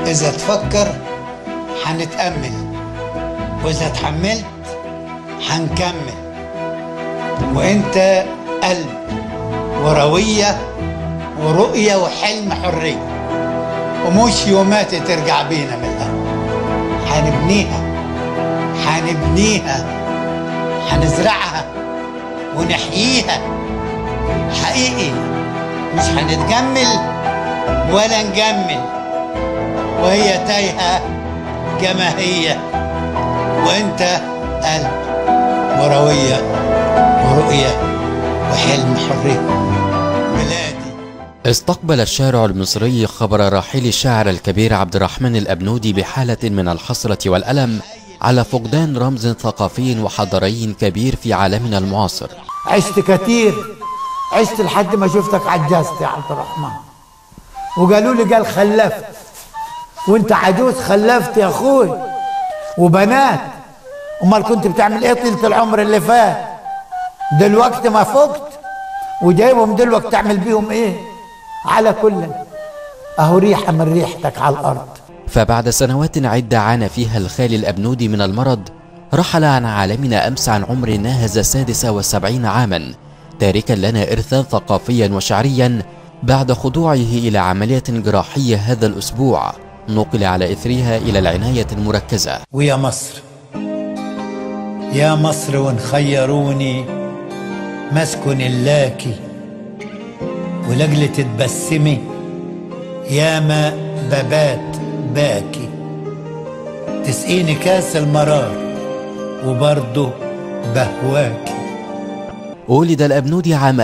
إذا تفكر حنتأمل وإذا تحملت حنكمل وإنت قلب وروية ورؤية وحلم حرية ومش يومات ترجع بينا من الأول حنبنيها حنبنيها حنزرعها ونحييها حقيقي مش هنتجمل ولا نجمل وهي تايهة كما هي وانت قلب وروية ورؤية وحلم حرية ميلادي استقبل الشارع المصري خبر رحيل الشاعر الكبير عبد الرحمن الأبنودي بحالة من الحسرة والألم على فقدان رمز ثقافي وحضاري كبير في عالمنا المعاصر عشت كتير عشت لحد ما شفتك عجزت يا عبد الرحمن وقالوا لي قال خلفت وانت عجوز خلفت يا اخوي وبنات امال كنت بتعمل ايه طيله العمر اللي فات دلوقتي ما فقت وجايبهم دلوقتي تعمل بيهم ايه على كل اهو ريحه من ريحتك على الارض فبعد سنوات عدة عانى فيها الخالي الأبنودي من المرض رحل عن عالمنا أمس عن عمر ناهز السادس والسبعين عاما تاركا لنا إرثا ثقافيا وشعريا بعد خضوعه إلى عملية جراحية هذا الأسبوع نقل على إثرها إلى العناية المركزة ويا مصر يا مصر وان خيروني مسكن اللاكي ولجل تتبسمي ياما بابات باكي تسقيني كاس المرار وبرضه بهواكي ولد الأبنودي عام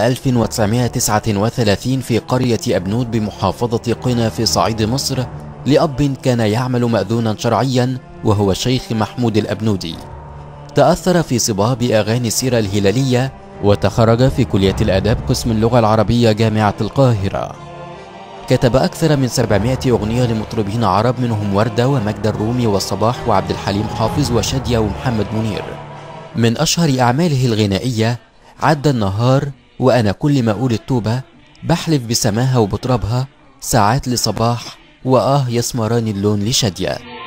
1939 في قرية أبنود بمحافظة قنا في صعيد مصر لأب كان يعمل مأذونا شرعيا وهو الشيخ محمود الأبنودي تأثر في صباب أغاني السيرة الهلالية وتخرج في كلية الآداب قسم اللغة العربية جامعة القاهرة كتب أكثر من 700 أغنية لمطربين عرب منهم وردة ومجد الرومي والصباح وعبد الحليم حافظ وشادية ومحمد منير من أشهر أعماله الغنائية عدى النهار وأنا كل ما أقول التوبة بحلف بسماها وبترابها ساعات لصباح وآه يسمراني اللون لشادية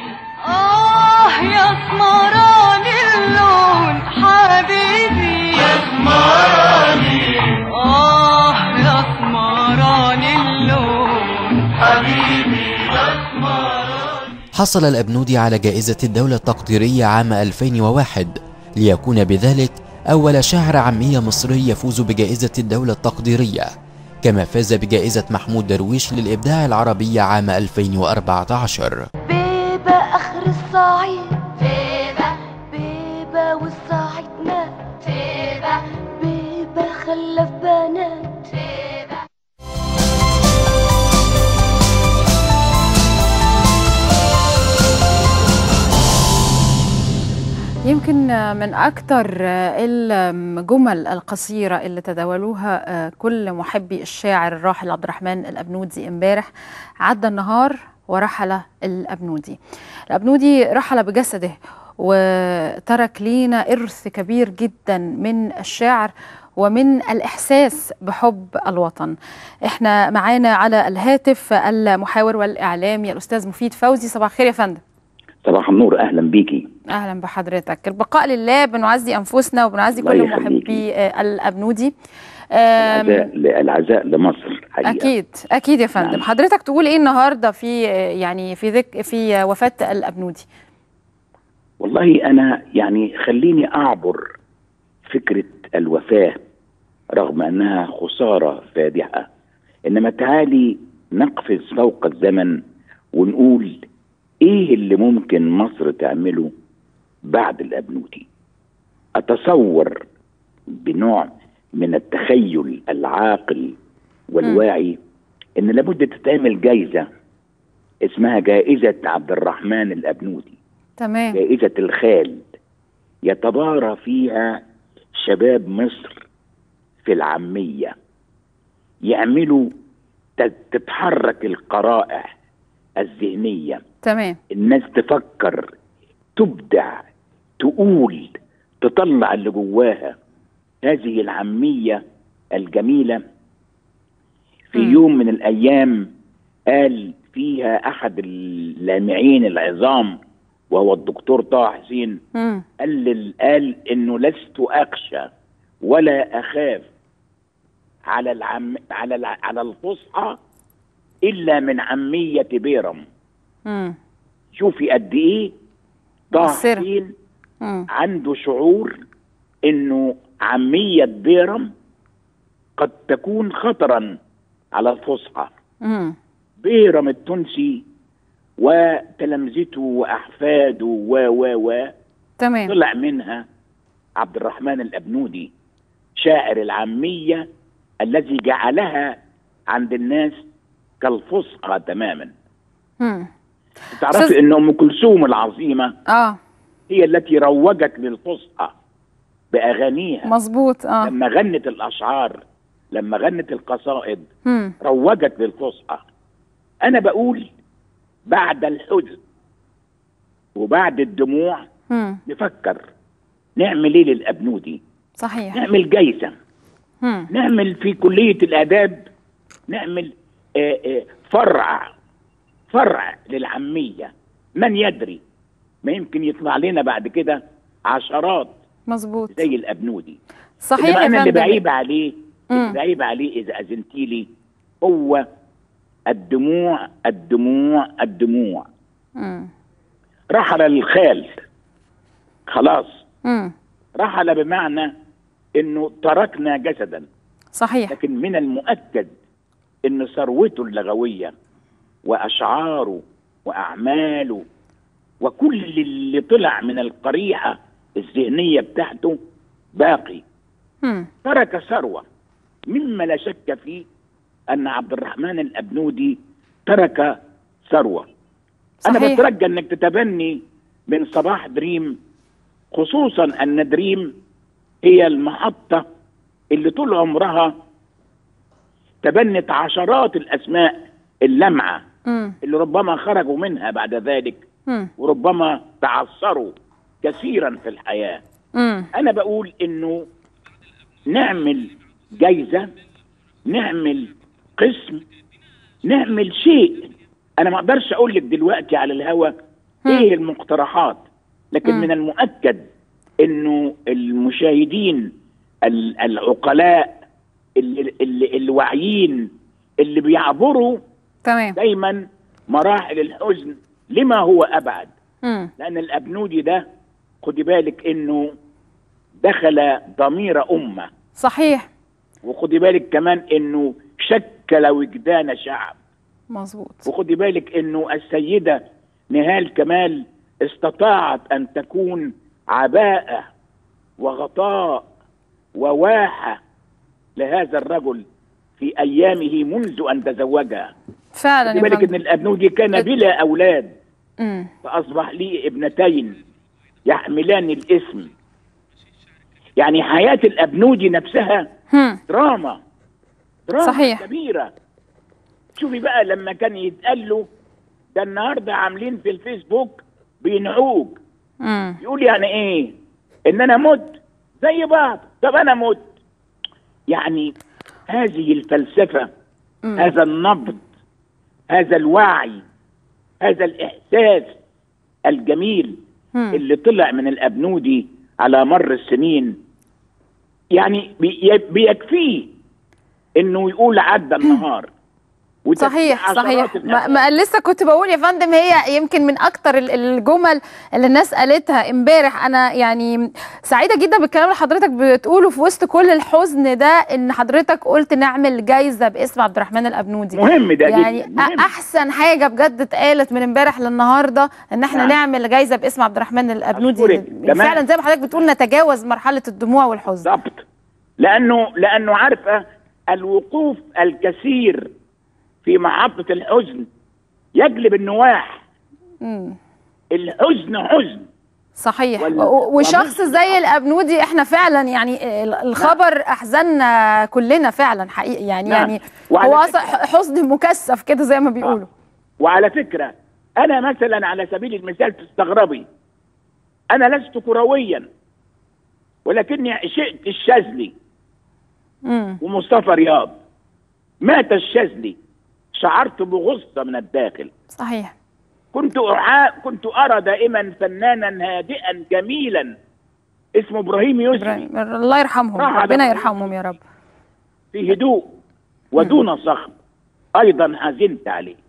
آه يا اسمران اللون حبيبي يا اسمراني آه يا اسمران اللون حبيبي يا اسمراني حصل الأبنودي على جائزة الدولة التقديرية عام 2001 ليكون بذلك أول شاعر عامية مصري يفوز بجائزة الدولة التقديرية كما فاز بجائزة محمود درويش للإبداع العربي عام 2014 بيبة آخر الصعيد بيبة بيبة والصعيد مات بيبة بيبة خلف بنات بيبة يمكن من أكثر الجمل القصيرة اللي تداولوها كل محبي الشاعر الراحل عبد الرحمن الأبنودي امبارح عدى النهار ورحل الأبنودي الأبنودي رحل بجسده وترك لينا إرث كبير جدا من الشعر ومن الإحساس بحب الوطن احنا معانا على الهاتف المحاور والإعلامي الأستاذ مفيد فوزي صباح الخير يا فندم صباح النور اهلا بيكي اهلا بحضرتك البقاء لله بنعزي انفسنا وبنعزي الله كل يخليكي. محبي آه، الابنودي آم، العزاء العزاء لمصر حقيقه اكيد اكيد يا فندم نعم. حضرتك تقول ايه النهارده في آه، يعني في ذك في وفاه الابنودي والله انا يعني خليني اعبر فكره الوفاه رغم انها خساره فادحه انما تعالي نقفز فوق الزمن ونقول ايه اللي ممكن مصر تعمله بعد الابنودي اتصور بنوع من التخيل العاقل والواعي ان لابد تتعمل جايزه اسمها جائزه عبد الرحمن الابنودي تمام جائزة الخال يتبارى فيها شباب مصر في العامية يعملوا تت- تتحرك القرائع الذهنية تمام الناس تفكر تبدع تقول تطلع اللي جواها هذه العامية الجميلة في مم. يوم من الأيام قال فيها احد اللامعين العظام وهو الدكتور طه حسين مم. قال قال انه لست اخشى ولا اخاف على العم على الع- على الفصحى الا من عميه بيرم مم. شوفي قد ايه طه مؤثرة. حسين مم. عنده شعور انه عميه بيرم قد تكون خطرا على الفصحى مم. بيرم التونسي وتلامذته واحفاده و و و تمام طلع منها عبد الرحمن الابنودي شاعر العاميه الذي جعلها عند الناس كالفصحى تماما مم. تعرفي أستاذ- ان ام كلثوم العظيمه اه هي التي روجت للفصحى باغانيها مظبوط اه لما غنت الاشعار لما غنت القصائد مم. روجت للفصحى انا بقول بعد الحزن وبعد الدموع مم. نفكر نعمل ايه للابنودي صحيح نعمل جايزه مم. نعمل في كليه الاداب نعمل آه، آه، فرع فرع للعاميه من يدري ما يمكن يطلع لنا بعد كده عشرات مظبوط زي الابنودي صحيح إنما يا انا اللي فندم. بعيب عليه مم. اللي بعيب عليه اذا اذنتي لي هو الدموع الدموع الدموع مم. رحل الخال خلاص مم. رحل بمعنى انه تركنا جسدا صحيح لكن من المؤكد ان ثروته اللغويه واشعاره واعماله وكل اللي طلع من القريحه الذهنيه بتاعته باقي مم. ترك ثروه مما لا شك فيه ان عبد الرحمن الابنودي ترك ثروه انا صحيح. بترجى انك تتبني من صباح دريم خصوصا ان دريم هي المحطه اللي طول عمرها تبنت عشرات الاسماء اللمعه مم. اللي ربما خرجوا منها بعد ذلك مم. وربما تعثروا كثيرا في الحياه مم. انا بقول انه نعمل جايزه نعمل قسم نعمل شيء انا ما اقدرش اقول لك دلوقتي على الهوا ايه المقترحات لكن مم. من المؤكد انه المشاهدين ال- العقلاء اللي, اللي الواعيين اللي بيعبروا تمام دايما مراحل الحزن لما هو ابعد مم. لان الابنودي ده خدي بالك انه دخل ضمير امه صحيح وخدي بالك كمان انه شكل وجدان شعب مظبوط وخدي بالك انه السيده نهال كمال استطاعت ان تكون عباءه وغطاء وواحه لهذا الرجل في ايامه منذ ان تزوجها فعلا خدي يا بالك ان فندم الابنودي كان بلا اولاد مم. فأصبح لي ابنتين يحملان الاسم يعني حياة الأبنودي نفسها هم. دراما دراما صحيح. كبيرة شوفي بقى لما كان يتقال له ده النهارده عاملين في الفيسبوك بينعوك مم. يقول يعني ايه ان انا مت زي بعض طب انا مت يعني هذه الفلسفة هذا النبض هذا الوعي هذا الإحساس الجميل مم. اللي طلع من الأبنودي على مر السنين يعني بي- بيكفيه انه يقول عدى النهار وتكفيه صحيح عشرات صحيح ما, الأمثال. ما لسه كنت بقول يا فندم هي يمكن من اكتر ال- الجمل اللي الناس قالتها امبارح انا يعني سعيده جدا بالكلام اللي حضرتك بتقوله في وسط كل الحزن ده ان حضرتك قلت نعمل جايزه باسم عبد الرحمن الابنودي مهم ده يعني جدا مهم. أ- احسن حاجه بجد اتقالت من امبارح للنهارده ان احنا نعم. نعمل جايزه باسم عبد الرحمن الابنودي أشكرك. تمام. فعلا زي ما حضرتك بتقول نتجاوز مرحله الدموع والحزن بالضبط لانه لانه عارفه الوقوف الكثير في محطه الحزن يجلب النواح مم. الحزن حزن صحيح وال- و- وشخص وممكن- زي الابنودي احنا فعلا يعني ال- الخبر احزننا كلنا فعلا حقيقي يعني نعم. يعني وعلى هو فكرة- اصلا حزن مكثف كده زي ما بيقولوا وعلى فكره انا مثلا على سبيل المثال تستغربي انا لست كرويا ولكني عشقت الشاذلي امم ومصطفى رياض مات الشاذلي شعرت بغصة من الداخل صحيح كنت أعا... كنت أرى دائما فنانا هادئا جميلا اسمه إبراهيم يوسف إبراهيم، الله يرحمهم راح على ربنا إبراهيم. يرحمهم يا رب في هدوء ودون صخب أيضا حزنت عليه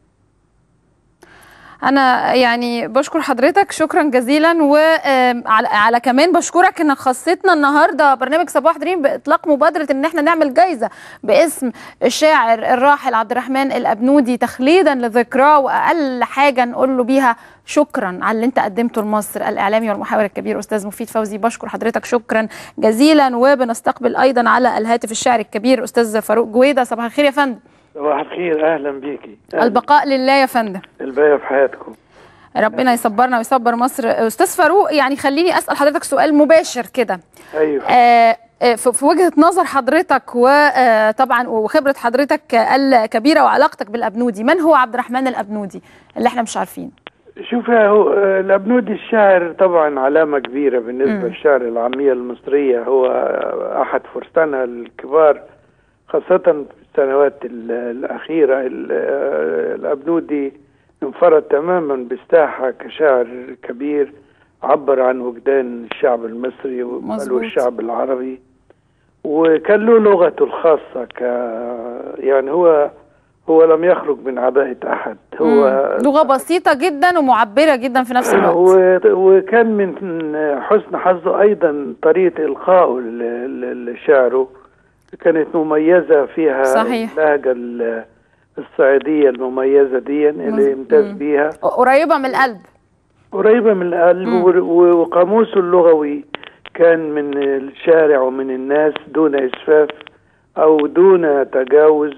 انا يعني بشكر حضرتك شكرا جزيلا وعلى على كمان بشكرك انك خصيتنا النهارده برنامج صباح دريم باطلاق مبادره ان احنا نعمل جايزه باسم الشاعر الراحل عبد الرحمن الابنودي تخليدا لذكراه واقل حاجه نقول له بيها شكرا على اللي انت قدمته لمصر الاعلامي والمحاور الكبير استاذ مفيد فوزي بشكر حضرتك شكرا جزيلا وبنستقبل ايضا على الهاتف الشاعر الكبير استاذ فاروق جويده صباح الخير يا فندم صباح الخير اهلا بيكي أهلاً. البقاء لله يا فندم الباقي في حياتكم ربنا يصبرنا ويصبر مصر استاذ فاروق يعني خليني اسال حضرتك سؤال مباشر كده ايوه آه، آه، في في وجهه نظر حضرتك وطبعا وخبره حضرتك الكبيره وعلاقتك بالابنودي من هو عبد الرحمن الابنودي اللي احنا مش عارفين شوف يا هو آه، الابنودي الشاعر طبعا علامه كبيره بالنسبه مم. للشعر العاميه المصريه هو آه، احد فرسانها الكبار خاصه في السنوات ال- الاخيره ال- آه، الابنودي انفرد تماما بالساحه كشاعر كبير عبر عن وجدان الشعب المصري بل مظبوط. والشعب العربي وكان له لغته الخاصه ك يعني هو هو لم يخرج من عباءة أحد هو مم. لغه بسيطه جدا ومعبره جدا في نفس الوقت و- وكان من حسن حظه ايضا طريقه القائه ل- ل- لشعره كانت مميزه فيها صحيح. اللهجه ال- الصعيديه المميزه دي اللي يمتاز مم. بيها قريبه من القلب قريبه من القلب مم. و- وقاموسه اللغوي كان من الشارع ومن الناس دون اسفاف او دون تجاوز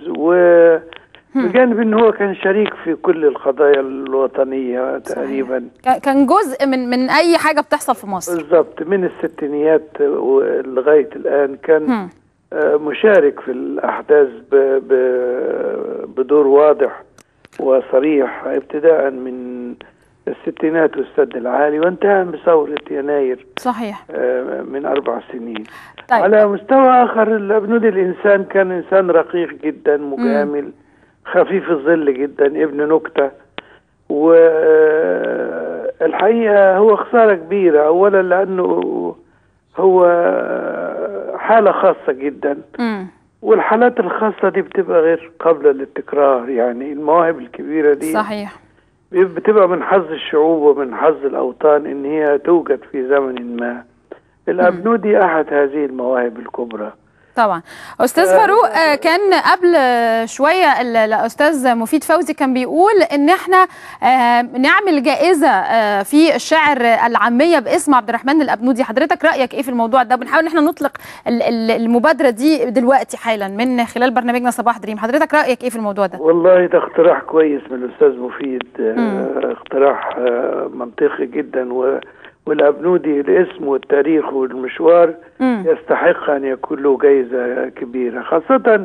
وبجانب ان هو كان شريك في كل القضايا الوطنيه تقريبا كان- كان جزء من من اي حاجه بتحصل في مصر بالضبط من الستينيات لغاية الآن كان مم. آه، مشارك في الأحداث ب- ب- بدور واضح وصريح ابتداء من الستينات والسد العالي وانتهى بثورة يناير صحيح آه، من أربع سنين طيب على مستوى آخر الأبنودي الإنسان كان إنسان رقيق جدا مجامل خفيف الظل جدا ابن نكتة والحقيقة هو خسارة كبيرة أولا لأنه هو حالة خاصة جدا مم. والحالات الخاصة دي بتبقى غير قابلة للتكرار يعني المواهب الكبيرة دي صحيح بتبقى من حظ الشعوب ومن حظ الأوطان إن هي توجد في زمن ما الأبنودي أحد هذه المواهب الكبرى طبعا استاذ فاروق آه، كان قبل آه، شويه ال- الاستاذ مفيد فوزي كان بيقول ان احنا آه، نعمل جائزه آه، في الشعر العاميه باسم عبد الرحمن الابنودي حضرتك رايك ايه في الموضوع ده بنحاول ان احنا نطلق ال- ال- المبادره دي دلوقتي حالا من خلال برنامجنا صباح دريم حضرتك رايك ايه في الموضوع ده والله ده اقتراح كويس من الأستاذ مفيد آه، مم. اقتراح آه، منطقي جدا و والأبنودي الاسم والتاريخ والمشوار مم. يستحق أن يكون له جائزة كبيرة خاصة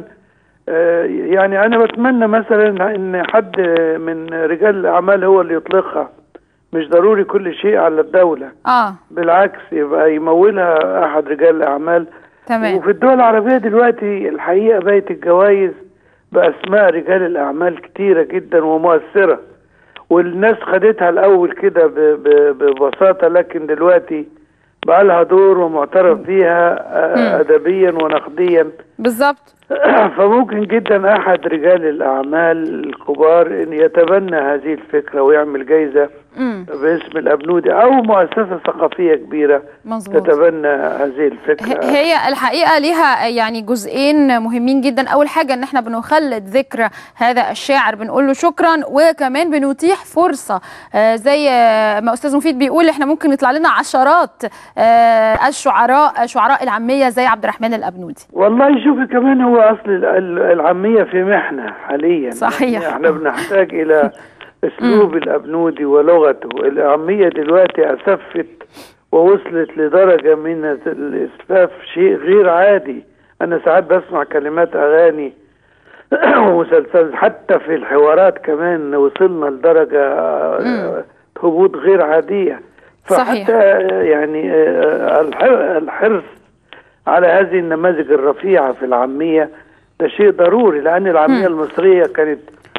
آه، يعني أنا بتمنى مثلا أن حد من رجال الأعمال هو اللي يطلقها مش ضروري كل شيء على الدولة اه بالعكس يبقى يمولها أحد رجال الأعمال تمام وفي الدول العربية دلوقتي الحقيقة بقت الجوائز بأسماء رجال الأعمال كتيرة جدا ومؤثرة والناس خدتها الأول كده ب- ب- ببساطة لكن دلوقتي بقى لها دور ومعترف بيها آه، أدبيا ونقديا بالظبط فممكن جدا أحد رجال الأعمال الكبار إن يتبنى هذه الفكرة ويعمل جايزة مم. باسم الأبنودي أو مؤسسة ثقافية كبيرة مظبوط تتبنى هذه الفكرة ه- هي الحقيقه ليها يعني جزئين مهمين جدا اول حاجه ان احنا بنخلد ذكرى هذا الشاعر بنقول له شكرا وكمان بنتيح فرصه آه، زي آه، ما استاذ مفيد بيقول احنا ممكن يطلع لنا عشرات آه، الشعراء شعراء العاميه زي عبد الرحمن الابنودي والله شوفي كمان هو اصل ال- ال- العاميه في محنه حاليا صحيح. يعني احنا بنحتاج الى اسلوب الابنودي ولغته العاميه دلوقتي اسفت ووصلت لدرجه من الاسفاف شيء غير عادي انا ساعات بسمع كلمات اغاني ومسلسلات حتى في الحوارات كمان وصلنا لدرجه آه، هبوط غير عاديه صحيح. فحتى آه، يعني آه، الح- الحرص على هذه النماذج الرفيعة في العامية ده شيء ضروري لأن العامية المصرية كانت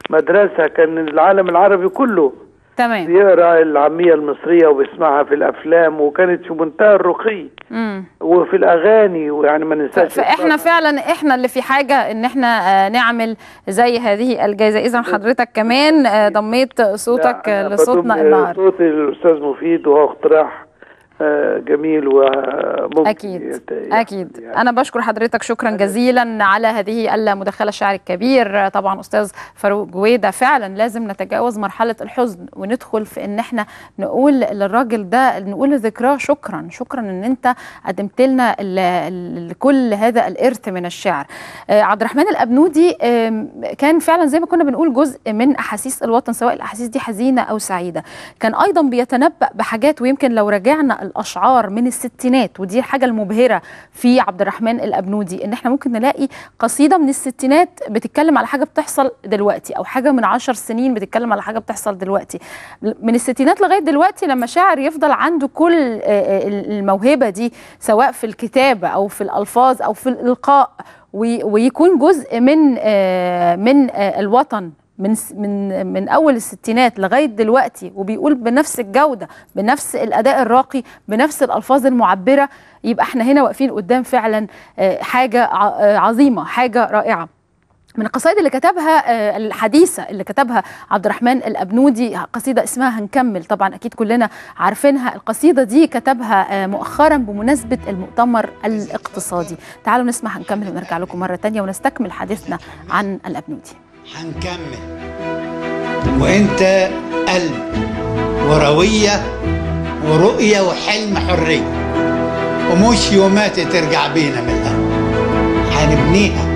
مدرسة كان العالم العربي كله تمام بيقرا العامية المصرية وبيسمعها في الأفلام وكانت في منتهى الرقي مم. وفي الأغاني ويعني ما ننساش فاحنا فعلا احنا اللي في حاجه ان احنا آه، نعمل زي هذه الجائزه اذا حضرتك كمان آه، ضميت صوتك لا، آه، أنا لصوتنا بضم النهارده صوت الأستاذ مفيد وهو اقتراح آه، جميل وممكن اكيد يت- اكيد يعني انا بشكر حضرتك شكرا جزيلا على هذه المداخله الشاعر الكبير طبعا استاذ فاروق جويده فعلا لازم نتجاوز مرحله الحزن وندخل في ان احنا نقول للراجل ده نقول لذكراه شكرا شكرا ان انت قدمت لنا ال- ال- كل هذا الارث من الشعر آه، عبد الرحمن الابنودي آم، كان فعلا زي ما كنا بنقول جزء من احاسيس الوطن سواء الاحاسيس دي حزينه او سعيده كان ايضا بيتنبأ بحاجات ويمكن لو رجعنا الاشعار من الستينات ودي الحاجه المبهره في عبد الرحمن الابنودي ان احنا ممكن نلاقي قصيده من الستينات بتتكلم على حاجه بتحصل دلوقتي او حاجه من عشر سنين بتتكلم على حاجه بتحصل دلوقتي من الستينات لغايه دلوقتي لما شاعر يفضل عنده كل آه، آه، الموهبه دي سواء في الكتابه او في الالفاظ او في الالقاء وي- ويكون جزء من آه، من آه، الوطن من س- من من اول الستينات لغايه دلوقتي وبيقول بنفس الجوده بنفس الاداء الراقي بنفس الالفاظ المعبره يبقى احنا هنا واقفين قدام فعلا آه، حاجه ع- آه، عظيمه حاجه رائعه من القصائد اللي كتبها آه، الحديثة اللي كتبها عبد الرحمن الأبنودي قصيدة اسمها هنكمل طبعا أكيد كلنا عارفينها القصيدة دي كتبها آه، مؤخرا بمناسبة المؤتمر الاقتصادي تعالوا نسمع هنكمل ونرجع لكم مرة تانية ونستكمل حديثنا عن الأبنودي هنكمل وانت قلب وروية ورؤية وحلم حرية ومش يومات ترجع بينا من الأرض هنبنيها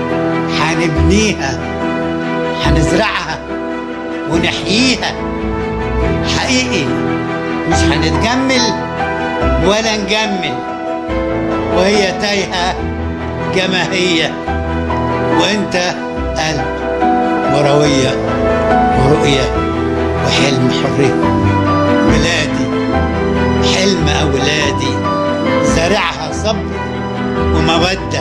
هنبنيها هنزرعها ونحييها حقيقي مش هنتجمل ولا نجمل وهي تايهة كما هي وانت قلب وروية ورؤية وحلم حرية بلادي حلم أولادي زرعها صبر ومودة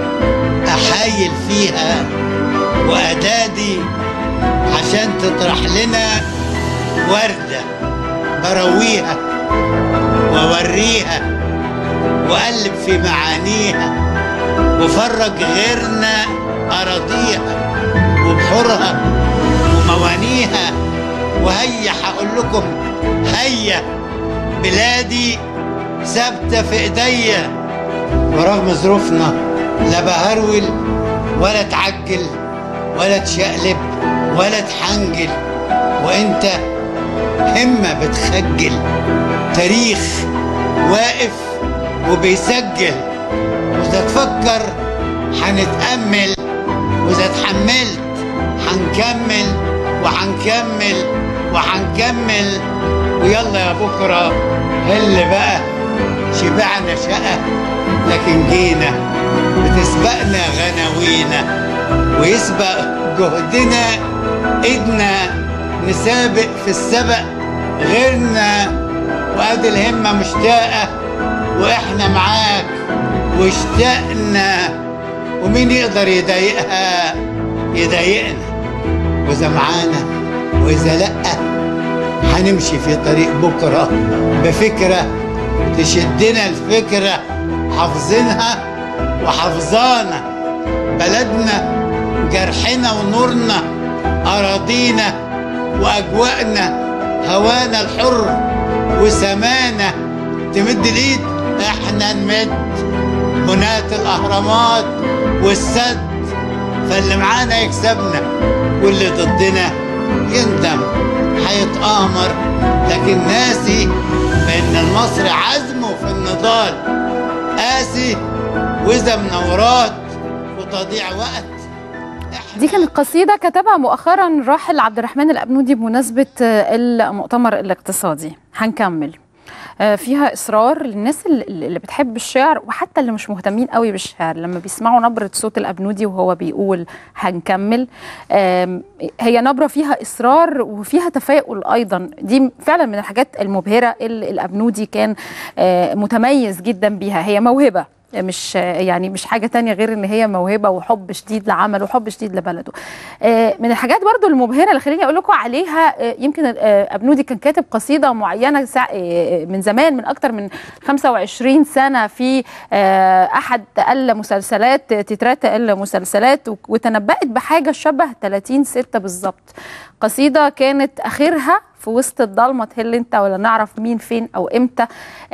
أحايل فيها وأدادي عشان تطرح لنا وردة برويها وأوريها وأقلب في معانيها وفرج غيرنا أراضيها وبحورها وموانيها وهيا هقول لكم هيا بلادي ثابتة في ايديا ورغم ظروفنا لا بهرول ولا تعجل ولا تشقلب ولا تحنجل وانت همة بتخجل تاريخ واقف وبيسجل وإذا تفكر هنتأمل وإذا اتحملت هنكمل وهنكمل وهنكمل ويلا يا بكرة هل بقى شبعنا شقة لكن جينا بتسبقنا غناوينا ويسبق جهدنا ايدنا نسابق في السبق غيرنا وادي الهمة مشتاقة واحنا معاك واشتقنا ومين يقدر يضايقها يضايقنا واذا معانا واذا لا هنمشي في طريق بكره بفكره تشدنا الفكره حافظينها وحافظانا بلدنا جرحنا ونورنا اراضينا واجواءنا هوانا الحر وسمانا تمد الايد احنا نمد بنات الاهرامات والسد فاللي معانا يكسبنا واللي ضدنا يندم هيتآمر لكن ناسي بان المصري عزمه في النضال قاسي واذا منورات وتضيع وقت دي كانت قصيدة كتبها مؤخرا راحل عبد الرحمن الأبنودي بمناسبة آه، المؤتمر الاقتصادي هنكمل آه، فيها إصرار للناس اللي اللي بتحب الشعر وحتى اللي مش مهتمين قوي بالشعر لما بيسمعوا نبرة صوت الأبنودي وهو بيقول هنكمل آم، هي نبرة فيها إصرار وفيها تفاؤل أيضا دي فعلا من الحاجات المبهرة اللي الأبنودي كان آه، متميز جدا بيها هي موهبة مش يعني مش حاجه تانية غير ان هي موهبه وحب شديد لعمله وحب شديد لبلده آه، من الحاجات برضو المبهره اللي خليني اقول لكم عليها آه، يمكن آه، ابنودي كان كاتب قصيده معينه سا- آه، من زمان من اكتر من 25 سنه في آه، احد المسلسلات تترات المسلسلات و- وتنبأت بحاجه شبه 30 6 بالظبط قصيده كانت اخرها في وسط الضلمه تهل انت ولا نعرف مين فين او امتى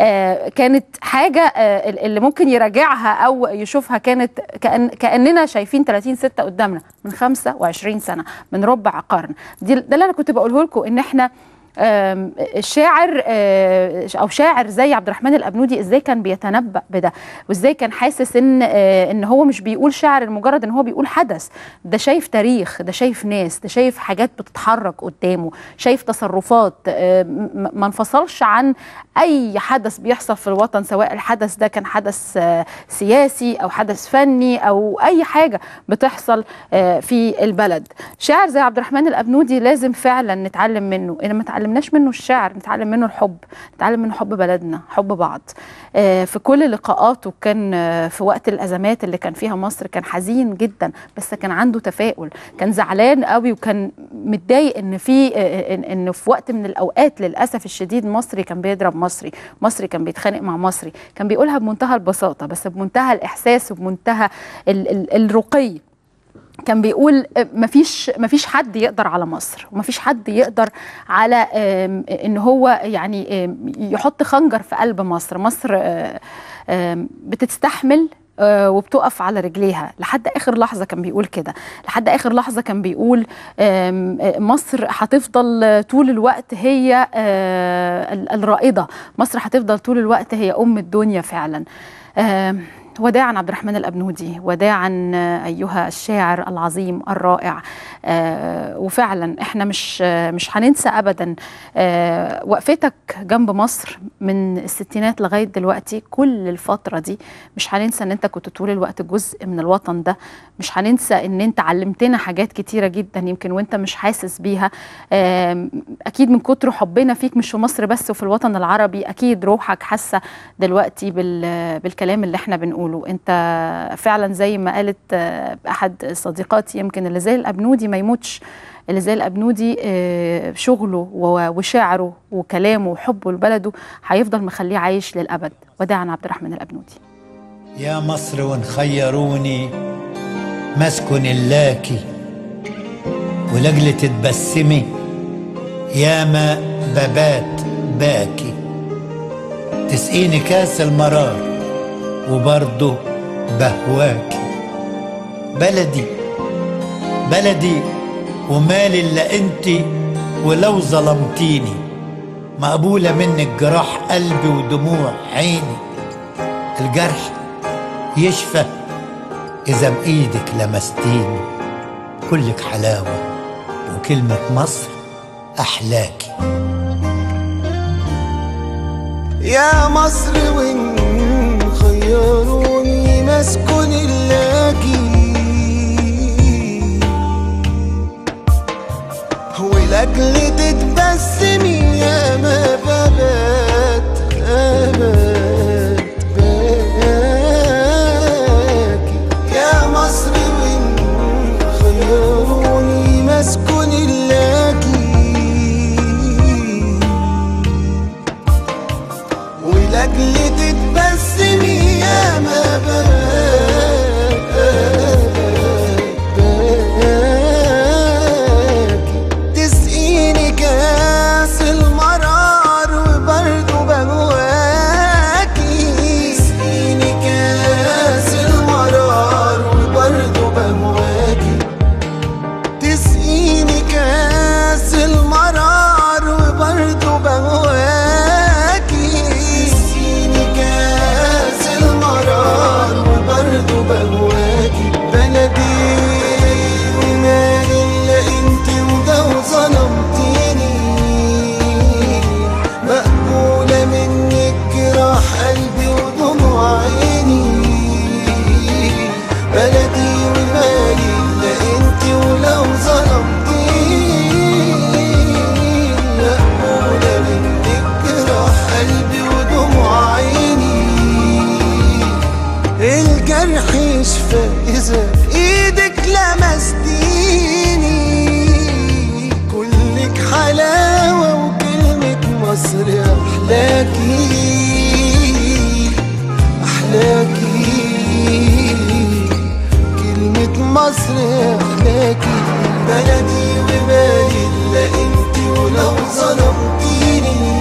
آه كانت حاجه آه اللي ممكن يراجعها او يشوفها كانت كأن كاننا شايفين 30 6 قدامنا من 25 سنه من ربع قرن دي ده اللي انا كنت بقوله لكم ان احنا آم، الشاعر آه، او شاعر زي عبد الرحمن الابنودي ازاي كان بيتنبأ بده وازاي كان حاسس ان آه، ان هو مش بيقول شعر لمجرد ان هو بيقول حدث ده شايف تاريخ ده شايف ناس ده شايف حاجات بتتحرك قدامه شايف تصرفات آه، م- ما انفصلش عن اي حدث بيحصل في الوطن سواء الحدث ده كان حدث آه، سياسي او حدث فني او اي حاجه بتحصل آه، في البلد شاعر زي عبد الرحمن الابنودي لازم فعلا نتعلم منه ان ما تعلمناش منه الشعر نتعلم منه الحب نتعلم منه حب بلدنا حب بعض آه، في كل لقاءاته كان آه، في وقت الازمات اللي كان فيها مصر كان حزين جدا بس كان عنده تفاؤل كان زعلان قوي وكان متضايق ان في آه، ان إن في وقت من الاوقات للاسف الشديد مصري كان بيضرب مصري مصري كان بيتخانق مع مصري كان بيقولها بمنتهى البساطه بس بمنتهى الاحساس وبمنتهى ال- ال- الرقي كان بيقول آه، مفيش مفيش حد يقدر على مصر ومفيش حد يقدر على آم، ان هو يعني آم، يحط خنجر في قلب مصر مصر آه، آم، بتستحمل آه، وبتقف على رجليها لحد اخر لحظه كان بيقول كده لحد اخر لحظه كان بيقول آم، آه، مصر هتفضل آه، طول الوقت هي آه، ال- الرائده مصر هتفضل طول الوقت هي ام الدنيا فعلا آم، وداعا عبد الرحمن الأبنودي وداعا آه، أيها الشاعر العظيم الرائع آه، وفعلا احنا مش آه، مش هننسى أبدا آه، وقفتك جنب مصر من الستينات لغاية دلوقتي كل الفترة دي مش هننسى ان انت كنت طول الوقت جزء من الوطن ده مش هننسى ان انت علمتنا حاجات كتيرة جدا يمكن وانت مش حاسس بيها آم، اكيد من كتر حبنا فيك مش في مصر بس وفي الوطن العربي اكيد روحك حاسة دلوقتي بال- بالكلام اللي احنا بنقوله انت فعلا زي ما قالت آه، احد صديقاتي يمكن اللي زي الابنودي ما يموتش اللي زي الابنودي آه، شغله و- وشعره وكلامه وحبه لبلده هيفضل مخليه عايش للابد وداعا عبد الرحمن الابنودي يا مصر وان خيروني مسكن اللاكي ولجل تتبسمي ياما ببات باكي تسقيني كاس المرار وبرضه بهواكي بلدي بلدي ومالي الا انتي ولو ظلمتيني مقبولة منك جراح قلبي ودموع عيني الجرح يشفى إذا بإيدك لمستيني كلك حلاوة وكلمة مصر أحلاكي يا مصر وإن خيروني مسكن اللاجي ولأجل تتبسمي يا ما ببات أبات باكي يا مصر وإن خيروني مسكن اللاجي ولأجل تتبسمي يا ما باكي تسقيني كاس مصر أحلاكي أحلاكي كلمة مصر أحلاكي بلدي وبالي إلا انت ولو ظلمتيني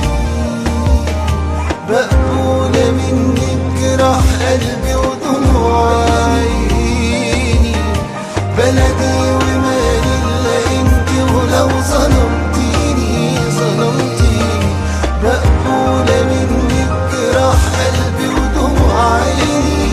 مقبولة منك جراح قلبي ودموع عيني بلدي ومالي إلا انت ولو ظلمتيني ظلمتيني مقبولة منك جراح قلبي ودموع عيني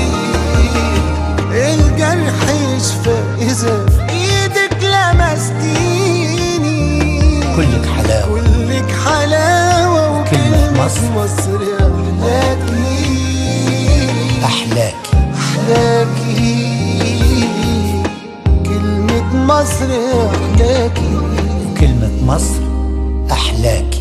الجرح يشفى إذا إيدك لمستيني كلك حلاوة كلك حلاوة وكلمة وكلمة مصر. مصر أحلاكي أحلاكي أحلاكي كلمة مصر أحلاكي وكلمة مصر أحلاكي